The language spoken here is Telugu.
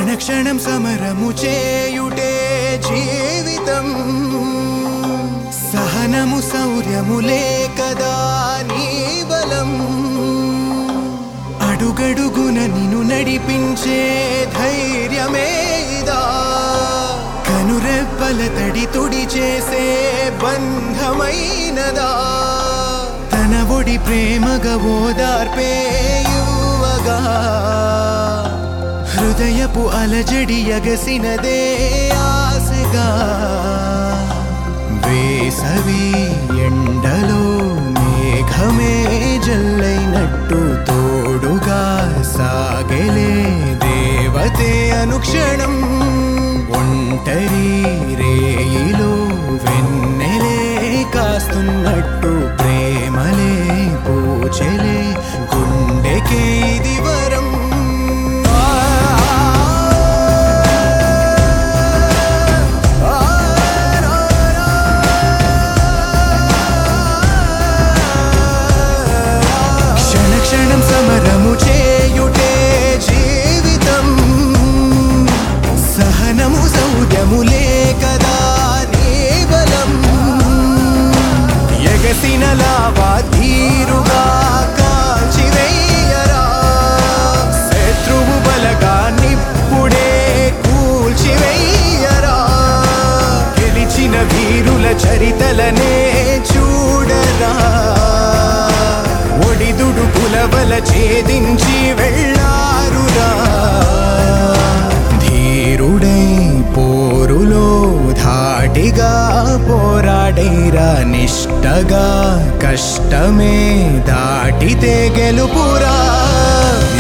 క్షణ క్షణం సమరము చేయుటే జీవితం సహనము శౌర్యములే కదా నీ బలం అడుగడుగున నిన్ను నడిపించే ధైర్యమే ఇదా కనురెప్పల తడి తుడి చేసే బంధమైనదా తన ఒడి ప్రేమగా ఓదార్పే యువగా హృదయపు అలజడి ఎగసినదే ఆశగా వేసవి ఎండలో మేఘమే జల్లైనట్టు తోడుగా సాగెలే దేవతే అనుక్షణం ఒంటరి రేయిలో వెన్నెలే కాస్తున్నట్టు ప్రేమలే పూచెలే గుండెకే ఇది వరం క్షణ క్షణం సమరము చేయుటే జీవితం సహనము సౌర్యములే కదా నీ బలం ఎగసిన లావా తీరుగా కాల్చివేయరా శత్రువు బలగా నిప్పుడే కూల్చివేయరా గెలిచిన వీరుల చరితలనే చూడరా ఒడిదుడు కులబల ఛేదించి వెళ్ళారురా ధీరుడై పోరులో ధాటిగా పోరాడైరా నిష్టగా కష్టమే దాటితే గెలుపురా